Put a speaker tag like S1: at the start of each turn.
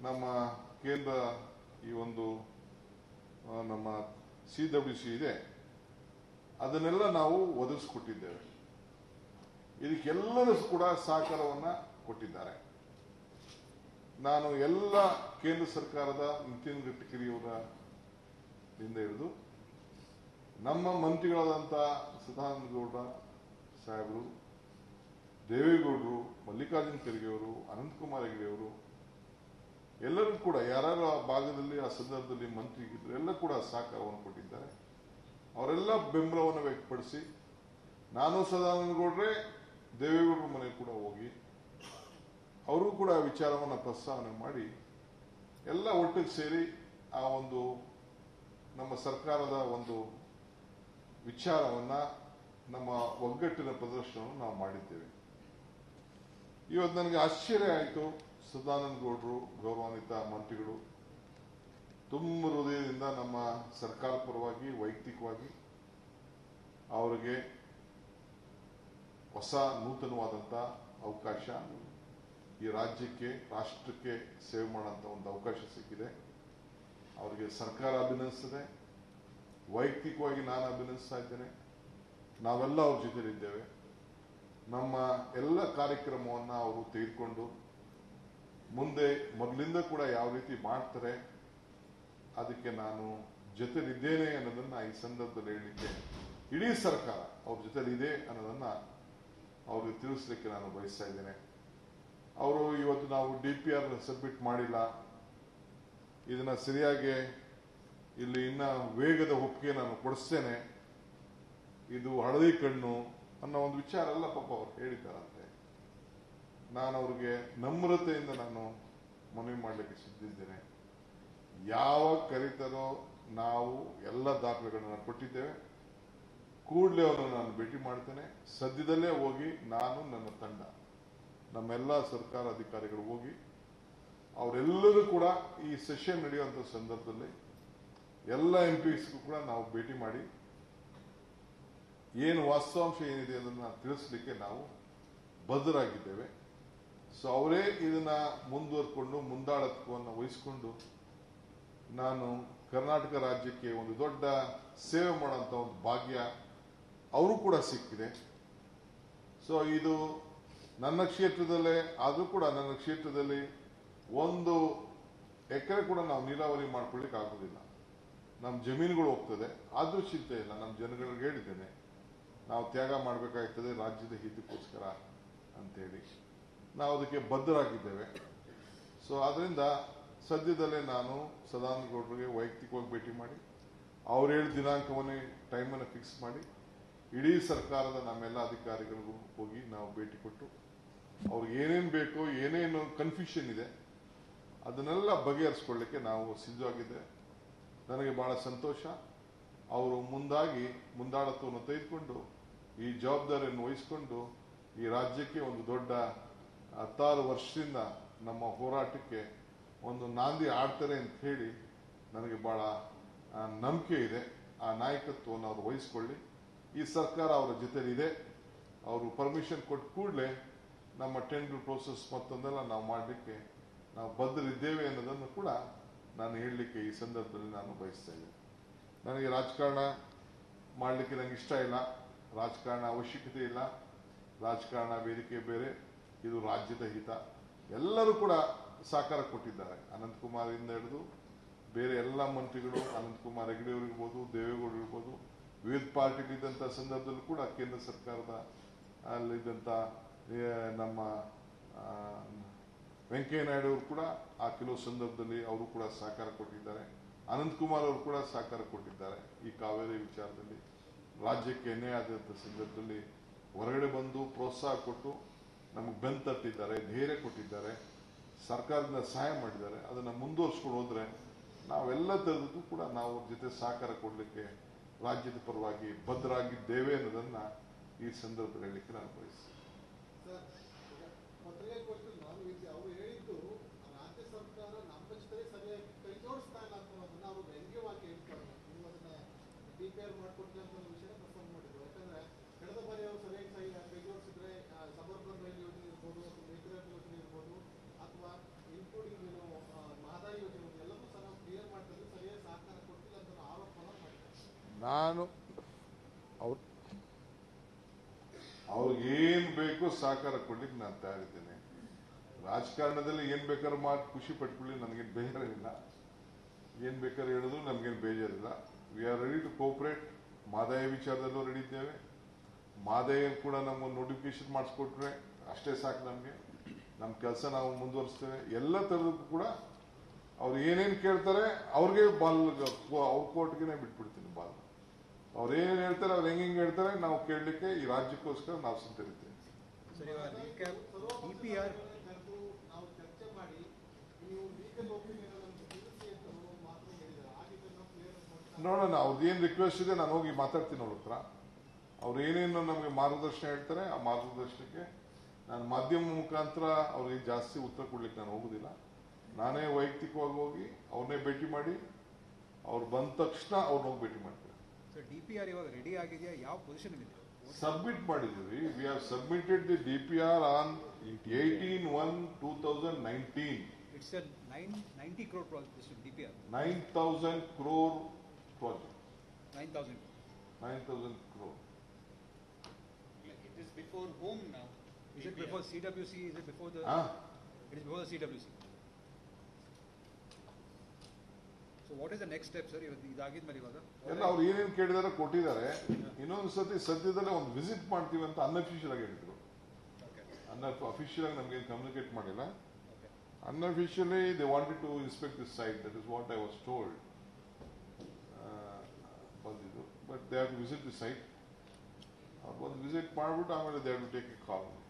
S1: ನಮ್ಮ ಕೇಂದ್ರ ಈ ಒಂದು ಆ, ನಮ್ಮ ಸಿ ಡಬ್ಲ್ಯೂ ಸಿ ಇದೆ ಅದನ್ನೆಲ್ಲ ನಾವು ಒದಗಿಸ್ಕೊಟ್ಟಿದ್ದೇವೆ ಇದಕ್ಕೆಲ್ಲರೂ ಕೂಡ ಸಹಕಾರವನ್ನ ಕೊಟ್ಟಿದ್ದಾರೆ ನಾನು ಎಲ್ಲ ಕೇಂದ್ರ ಸರ್ಕಾರದ ನಿತಿನ್ ಗಡ್ಕರಿಯವರ ಇಂದ ಹಿಡಿದು ನಮ್ಮ ಮಂತ್ರಿಗಳಾದಂಥ ಸದಾನಂದ ಗೌಡ ಸಾಹೇಬರು ದೇವೇಗೌಡರು ಮಲ್ಲಿಕಾರ್ಜುನ ಖರ್ಗೆ ಅವರು ಅನಂತಕುಮಾರ್ ಹೆಗಡೆ ಅವರು ಎಲ್ಲರೂ ಕೂಡ ಯಾರ್ಯಾರು ಆ ಭಾಗದಲ್ಲಿ ಆ ಸಂದರ್ಭದಲ್ಲಿ ಮಂತ್ರಿ ಇದ್ರು ಎಲ್ಲ ಕೂಡ ಸಹಕಾರವನ್ನು ಕೊಟ್ಟಿದ್ದಾರೆ ಅವರೆಲ್ಲ ಬೆಂಬಲವನ್ನು ವ್ಯಕ್ತಪಡಿಸಿ ನಾನು ಸದಾನಂದ ಗೌಡ್ರೆ ದೇವೇಗೌಡರ ಮನೆಗೆ ಕೂಡ ಹೋಗಿ ಅವರು ಕೂಡ ವಿಚಾರವನ್ನು ಪ್ರಸ್ತಾವನೆ ಮಾಡಿ ಎಲ್ಲ ಒಟ್ಟಿಗೆ ಸೇರಿ ಆ ಒಂದು ನಮ್ಮ ಸರ್ಕಾರದ ಒಂದು ವಿಚಾರವನ್ನ ನಮ್ಮ ಒಗ್ಗಟ್ಟಿನ ಪ್ರದರ್ಶನವನ್ನು ನಾವು ಮಾಡಿದ್ದೇವೆ ಇವತ್ತು ನನಗೆ ಆಶ್ಚರ್ಯ ಆಯಿತು ಸದಾನಂದ ಗೌಡರು ಗೌರವಾನ್ವಿತ ಮಂತ್ರಿಗಳು ತುಂಬ ಹೃದಯದಿಂದ ನಮ್ಮ ಸರ್ಕಾರ ಪರವಾಗಿ ವೈಯಕ್ತಿಕವಾಗಿ ಅವರಿಗೆ ಹೊಸ ನೂತನವಾದಂಥ ಅವಕಾಶ ಈ ರಾಜ್ಯಕ್ಕೆ ರಾಷ್ಟ್ರಕ್ಕೆ ಸೇವೆ ಮಾಡೋಂಥ ಒಂದು ಅವಕಾಶ ಸಿಕ್ಕಿದೆ ಅವರಿಗೆ ಸರ್ಕಾರ ಅಭಿನಂದಿಸ್ತದೆ ವೈಯಕ್ತಿಕವಾಗಿ ನಾನು ಅಭಿನಂದಿಸ್ತಾ ಇದ್ದೇನೆ ನಾವೆಲ್ಲ ಅವ್ರ ಜೊತೆಲಿದ್ದೇವೆ ನಮ್ಮ ಎಲ್ಲ ಕಾರ್ಯಕ್ರಮವನ್ನು ಅವರು ತೆಗೆದುಕೊಂಡು ಮುಂದೆ ಮೊದಲಿಂದ ಕೂಡ ಯಾವ ರೀತಿ ಮಾಡ್ತಾರೆ ಅದಕ್ಕೆ ನಾನು ಜೊತೆಲಿದ್ದೇನೆ ಅನ್ನೋದನ್ನ ಈ ಸಂದರ್ಭದಲ್ಲಿ ಹೇಳಲಿಕ್ಕೆ ಇಡೀ ಸರ್ಕಾರ ಅವ್ರ ಜೊತೆಲಿದೆ ಅನ್ನೋದನ್ನ ಅವ್ರಿಗೆ ತಿಳಿಸ್ಲಿಕ್ಕೆ ನಾನು ಬಯಸ್ತಾ ಇದ್ದೇನೆ ಅವರು ಇವತ್ತು ನಾವು ಡಿ ಪಿ ಆರ್ ಸಬ್ಮಿಟ್ ಮಾಡಿಲ್ಲ ಇದನ್ನ ಸರಿಯಾಗಿ ಇಲ್ಲಿ ಇನ್ನ ವೇಗದ ಒಪ್ಪಿಗೆ ನಾನು ಕೊಡಿಸ್ತೇನೆ ಇದು ಹಳದಿ ಕಣ್ಣು ಅನ್ನೋ ಒಂದು ವಿಚಾರ ಎಲ್ಲ ಪಾಪ ಅವ್ರು ಹೇಳಿದ್ದಾರಂತೆ ನಾನು ಅವ್ರಿಗೆ ನಮ್ರತೆಯಿಂದ ನಾನು ಮನವಿ ಮಾಡಲಿಕ್ಕೆ ಸಿದ್ಧಿದ್ದೇನೆ ಯಾವ ಕರೀತಾರೋ ನಾವು ಎಲ್ಲ ದಾಖಲೆಗಳನ್ನು ಕೊಟ್ಟಿದ್ದೇವೆ ಕೂಡಲೇ ಅವರನ್ನು ನಾನು ಭೇಟಿ ಮಾಡ್ತೇನೆ ಸದ್ಯದಲ್ಲೇ ಹೋಗಿ ನಾನು ನನ್ನ ತಂಡ ನಮ್ಮೆಲ್ಲ ಸರ್ಕಾರ ಅಧಿಕಾರಿಗಳು ಹೋಗಿ ಅವರೆಲ್ಲರೂ ಕೂಡ ಈ ಸೆಷನ್ ನಡೆಯುವಂಥ ಸಂದರ್ಭದಲ್ಲಿ ಎಲ್ಲ ಎಂ ಪಿಸ್ಗೂ ಕೂಡ ನಾವು ಭೇಟಿ ಮಾಡಿ ಏನು ವಾಸ್ತವಾಂಶ ಏನಿದೆ ಅದನ್ನ ತಿಳಿಸ್ಲಿಕ್ಕೆ ನಾವು ಬದ್ಧರಾಗಿದ್ದೇವೆ ಸೊ ಅವರೇ ಇದನ್ನ ಮುಂದುವರ್ಕೊಂಡು ಮುಂದಾಳತ್ವವನ್ನು ವಹಿಸಿಕೊಂಡು ನಾನು ಕರ್ನಾಟಕ ರಾಜ್ಯಕ್ಕೆ ಒಂದು ದೊಡ್ಡ ಸೇವೆ ಮಾಡುವಂತ ಒಂದು ಭಾಗ್ಯ ಅವರು ಕೂಡ ಸಿಕ್ಕಿದೆ ಸೊ ಇದು ನನ್ನ ಕ್ಷೇತ್ರದಲ್ಲೇ ಆದರೂ ಕೂಡ ನನ್ನ ಕ್ಷೇತ್ರದಲ್ಲಿ ಒಂದು ಎಕರೆ ಕೂಡ ನಾವು ನೀರಾವರಿ ಮಾಡ್ಕೊಳ್ಳಿಕ್ಕೆ ಆಗೋದಿಲ್ಲ ನಮ್ಮ ಜಮೀನುಗಳು ಹೋಗ್ತದೆ ಆದ್ರೂ ಚಿಂತೆ ಇಲ್ಲ ನಮ್ಮ ಜನಗಳಿಗೆ ಹೇಳಿದ್ದೇನೆ ನಾವು ತ್ಯಾಗ ಮಾಡಬೇಕಾಗ್ತದೆ ರಾಜ್ಯದ ಹಿತಕ್ಕೋಸ್ಕರ ಅಂತೇಳಿ ನಾವು ಅದಕ್ಕೆ ಬದ್ಧರಾಗಿದ್ದೇವೆ ಸೊ ಅದರಿಂದ ಸದ್ಯದಲ್ಲೇ ನಾನು ಸದಾನಂದ ಗೌಡರಿಗೆ ವೈಯಕ್ತಿಕವಾಗಿ ಭೇಟಿ ಮಾಡಿ ಅವ್ರು ಹೇಳಿದ ದಿನಾಂಕವನ್ನೇ ಟೈಮನ್ನು ಫಿಕ್ಸ್ ಮಾಡಿ ಇಡೀ ಸರ್ಕಾರದ ನಮ್ಮೆಲ್ಲ ಅಧಿಕಾರಿಗಳಿಗೂ ಹೋಗಿ ನಾವು ಭೇಟಿ ಕೊಟ್ಟು ಅವ್ರಿಗೆ ಏನೇನು ಬೇಕೋ ಏನೇನು ಕನ್ಫ್ಯೂಷನ್ ಇದೆ ಅದನ್ನೆಲ್ಲ ಬಗೆಹರಿಸ್ಕೊಳ್ಳಿಕ್ಕೆ ನಾವು ಸಿದ್ಧವಾಗಿದ್ದೇವೆ ನನಗೆ ಬಹಳ ಸಂತೋಷ ಅವರು ಮುಂದಾಗಿ ಮುಂದಾಳತ್ವವನ್ನು ತೆಗೆದುಕೊಂಡು ಈ ಜವಾಬ್ದಾರಿಯನ್ನು ವಹಿಸಿಕೊಂಡು ಈ ರಾಜ್ಯಕ್ಕೆ ಒಂದು ದೊಡ್ಡ ಹತ್ತಾರು ವರ್ಷದಿಂದ ನಮ್ಮ ಹೋರಾಟಕ್ಕೆ ಒಂದು ನಾಂದಿ ಆಡ್ತಾರೆ ಅಂತ ಹೇಳಿ ನನಗೆ ಬಹಳ ಆ, ನಂಬಿಕೆ ಇದೆ ಆ ನಾಯಕತ್ವವನ್ನು ಅವರು ವಹಿಸಿಕೊಳ್ಳಿ ಈ ಸರ್ಕಾರ ಅವರ ಜೊತೆಲಿದೆ ಅವರು ಪರ್ಮಿಷನ್ ಕೊಟ್ಟ ಕೂಡಲೇ ನಮ್ಮ ಟೆಂಡರ್ ಪ್ರೋಸೆಸ್ ಮತ್ತೊಂದೆಲ್ಲ ನಾವು ಮಾಡಲಿಕ್ಕೆ ನಾವು ಬದ್ಧರಿದ್ದೇವೆ ಅನ್ನೋದನ್ನು ಕೂಡ ನಾನು ಹೇಳಲಿಕ್ಕೆ ಈ ಸಂದರ್ಭದಲ್ಲಿ ನಾನು ಬಯಸ್ತಾ ಇದ್ದೇನೆ ನನಗೆ ರಾಜಕಾರಣ ಮಾಡಲಿಕ್ಕೆ ನನಗೆ ಇಷ್ಟ ಇಲ್ಲ ರಾಜಕಾರಣ ಅವಶ್ಯಕತೆ ಇಲ್ಲ ರಾಜಕಾರಣ ವೇದಿಕೆ ಬೇರೆ ಇದು ರಾಜ್ಯದ ಹಿತ ಎಲ್ಲರೂ ಕೂಡ ಸಹಕಾರ ಕೊಟ್ಟಿದ್ದಾರೆ ಅನಂತಕುಮಾರಿಂದ ಹಿಡಿದು ಬೇರೆ ಎಲ್ಲ ಮಂತ್ರಿಗಳು ಅನಂತಕುಮಾರ್ ಹೆಗಡೆ ಇರ್ಬೋದು ದೇವೇಗೌಡರು ಇರ್ಬೋದು ವಿವಿಧ ಪಾರ್ಟಿಗಳಿದ್ದಂಥ ಸಂದರ್ಭದಲ್ಲೂ ಕೂಡ ಕೇಂದ್ರ ಸರ್ಕಾರದ ಅಲ್ಲಿದ್ದಂಥ ಏ, ನಮ್ಮ ಆ, ವೆಂಕಯ್ಯ ನಾಯ್ಡು ಅವರು ಕೂಡ ಆ ಕೆಲವು ಸಂದರ್ಭದಲ್ಲಿ ಅವರು ಕೂಡ ಸಹಕಾರ ಕೊಟ್ಟಿದ್ದಾರೆ ಅನಂತಕುಮಾರ್ ಅವರು ಕೂಡ ಸಹಕಾರ ಕೊಟ್ಟಿದ್ದಾರೆ ಈ ಕಾವೇರಿ ವಿಚಾರದಲ್ಲಿ ರಾಜ್ಯಕ್ಕೆ ಅನ್ಯಾಯ ಆದಂಥ ಸಂದರ್ಭದಲ್ಲಿ ಹೊರಗಡೆ ಬಂದು ಪ್ರೋತ್ಸಾಹ ಕೊಟ್ಟು ನಮಗೆ ಬೆನ್ ತಟ್ಟಿದ್ದಾರೆ ಧೈರ್ಯ ಕೊಟ್ಟಿದ್ದಾರೆ ಸರ್ಕಾರದಿಂದ ಸಹಾಯ ಮಾಡಿದ್ದಾರೆ ಅದನ್ನು ಮುಂದುವರ್ಸ್ಕೊಂಡು ಹೋದ್ರೆ ನಾವೆಲ್ಲ ಥರದಕ್ಕೂ ಕೂಡ ನಾವು ಅವ್ರ ಜೊತೆ ಸಹಕಾರ ಕೊಡಲಿಕ್ಕೆ ರಾಜ್ಯದ ಪರವಾಗಿ ಬದ್ಧರಾಗಿದ್ದೇವೆ ಅನ್ನೋದನ್ನ ಈ ಸಂದರ್ಭದಲ್ಲಿ ಹೇಳಲಿಕ್ಕೆ ನಾನು ಬಯಸ್ತೀನಿ
S2: ಸರ್ ಪತ್ರಿಕಾಗೋಷ್ಠಿಯಲ್ಲಿ ನಾನು ವಿದ್ಯೆ ಅವರು ಹೇಳಿದ್ದು ರಾಜ್ಯ ಸರ್ಕಾರ ನಮ್ಮ ಜೊತೆ ಸರಿಯಾಗಿ ಕೈ ಜೋಡಿಸ್ತಾ ಇಲ್ಲ ಅನ್ನೋದನ್ನ ಅವರು ವ್ಯಂಗ್ಯವಾಗಿ ಹೇಳ್ತಾರೆ ನೀವು ಅದನ್ನ ಡಿ ಪಿ ಆರ್ ಮಾಡ್ಕೊಡ್ತೀವಿ ಅಂತ ಒಂದು ವಿಷಯ ಪ್ರಸ್ತಾಪ ಮಾಡಿದ್ರು ಯಾಕಂದ್ರೆ ಕಳೆದ ಬಾರಿ ಅವರು ಸರಿಯಾಗಿ ಕೈ ಕೈ ಜೋಡಿಸಿದ್ರೆ ಸಬರ್ಬನ್ ರೈಲ್ ಯೋಜನೆ ಇರ್ಬೋದು ಅಥವಾ ಮೇಘರಾಜ್ ಯೋಜನೆ ಇರ್ಬೋದು ಅಥವಾ ಇನ್ಕ್ಲೂಡಿಂಗ್ ಏನು
S1: ನಾನು ಅವ್ರ ಅವ್ರಿಗೆ ಏನು ಬೇಕೋ ಸಹಕಾರ ಕೊಡ್ಲಿಕ್ಕೆ ನಾನು ತಯಾರಿದ್ದೇನೆ ರಾಜಕಾರಣದಲ್ಲಿ ಏನು ಬೇಕಾದ್ರೂ ಮಾಡಿ ಖುಷಿ ಪಟ್ಕೊಳ್ಳಿ ನನಗೇನು ಬೇಜಾರಿಲ್ಲ ಏನು ಬೇಕಾದ್ರೂ ಹೇಳಿದ್ರು ನಮಗೇನು ಬೇಜಾರಿಲ್ಲ we are ready to cooperate ಮಾದಾಯ ವಿಚಾರದಲ್ಲೂ ರೆಡಿ ಇದ್ದೇವೆ ಮಾದಾಯ ಕೂಡ ನಮ್ಗೊಂದು ನೋಟಿಫಿಕೇಶನ್ ಮಾಡಿಸ್ಕೊಟ್ರೆ ಅಷ್ಟೇ ಸಾಕು ನಮಗೆ ನಮ್ಮ ಕೆಲಸ ನಾವು ಮುಂದುವರಿಸ್ತೇವೆ ಎಲ್ಲ ಥರದಕ್ಕೂ ಕೂಡ ಅವ್ರು ಏನೇನು ಕೇಳ್ತಾರೆ ಅವ್ರಿಗೆ ಬಾಲ್ ಅವ್ರ ಕೋರ್ಟ್ಗೆ ಬಿಟ್ಬಿಡ್ತೀನಿ ಬಾಲ್ ಅವ್ರು ಏನೇನು ಹೇಳ್ತಾರೆ ಅವ್ರು ಹೆಂಗೆ ಹೇಳ್ತಾರೆ ನಾವು ಕೇಳಲಿಕ್ಕೆ ಈ ರಾಜ್ಯಕ್ಕೋಸ್ಕರ ನಾವು ಸಿದ್ಧರಿದ್ದೇವೆ
S3: ಸರ್ ಇವಾಗ ರೀಕ್ಯಾಪ್
S2: ಸರ್ವ
S3: ಇ ಪಿ ಆರ್
S2: ಪಕ್ಷಗಳ ಕರೆದು ನಾವು ಚರ್ಚೆ ಮಾಡಿ ನೀವು ಲೀಗಲ್ ಒಪಿನಿಯನ್ ಅನ್ನು ತಿಳಿಸಿ ಅಂತ ಮಾತ್ರ ಹೇಳಿದ್ದಾರೆ ಆಗಿದ್ರೆ ನಾವು ಕ್ಲಿಯರ್ ಮಾಡ್ತಾ
S1: ನೋಡೋಣ ಅವ್ರದ್ದು ಏನು ರಿಕ್ವೆಸ್ಟ್ ಇದೆ ನಾನು ಹೋಗಿ ಮಾತಾಡ್ತೀನಿ ಅವ್ರ ಹತ್ರ ಅವ್ರು ಏನೇನು ನಮಗೆ ಮಾರ್ಗದರ್ಶನ ಹೇಳ್ತಾರೆ ಆ ಮಾರ್ಗದರ್ಶನಕ್ಕೆ ನಾನು ಮಾಧ್ಯಮ ಮುಖಾಂತರ ಅವ್ರಿಗೆ ಜಾಸ್ತಿ ಉತ್ತರ ಕೊಡ್ಲಿಕ್ಕೆ ನಾನು ಹೋಗುದಿಲ್ಲ ನಾನೇ ವೈಯಕ್ತಿಕವಾಗಿ ಹೋಗಿ ಅವ್ರನ್ನೇ ಭೇಟಿ ಮಾಡಿ ಅವ್ರು ಬಂದ ತಕ್ಷಣ ಅವ್ರನ್ನ ಹೋಗಿ ಭೇಟಿ ಮಾಡ್ತೀನಿ
S3: ಸರ್ ಡಿ ಪಿ ಆರ್ ಇವಾಗ ರೆಡಿ ಆಗಿದೆಯಾ ಯಾವ ಪೊಸಿಷನ್ ಇದೆ
S1: ಸಬ್ಮಿಟ್ ಮಾಡಿದ್ದೀವಿ we have submitted the D P R on eighteen one two thousand nineteen
S3: it's a nine ninety crore project D P R
S1: nine thousand crore project
S3: nine thousand
S1: nine thousand crore
S4: It is before whom now?
S3: Is it before C W C is it before the
S1: ಹಾಂ
S3: it is before the C W C so what is the next step sir ಇವತ್ತು ಇದಾಗಿದ್ಮೇಲೆ ಇವಾಗ
S1: ಎಲ್ಲ ಅವ್ರು ಏನೇನು ಕೇಳಿದಾರೆ ಕೊಟ್ಟಿದ್ದಾರೆ ಇನ್ನೊಂದು ಸತಿ ಸದ್ಯದಲ್ಲೇ ಒಂದು ವಿಸಿಟ್ ಮಾಡ್ತೀವಿ ಅಂತ ಅನ್ಅಫಿಷಿಯಲ್ ಆಗಿ ಹೇಳಿದ್ರು
S3: ಓಕೆ
S1: ಅನ್ ಅಫಿಷಿಯಲ್ ಆಗಿ ನಮಗೆ ಕಮ್ಯುನಿಕೇಟ್ ಮಾಡಿಲ್ಲ
S3: okay
S1: unofficially they wanted to inspect this site that is what I was told ಬಂದಿದ್ದು but they have to visit the site ಅವ್ರು ಬಂದು ವಿಸಿಟ್ ಮಾಡಿಬಿಟ್ಟು ಆಮೇಲೆ they have to take a call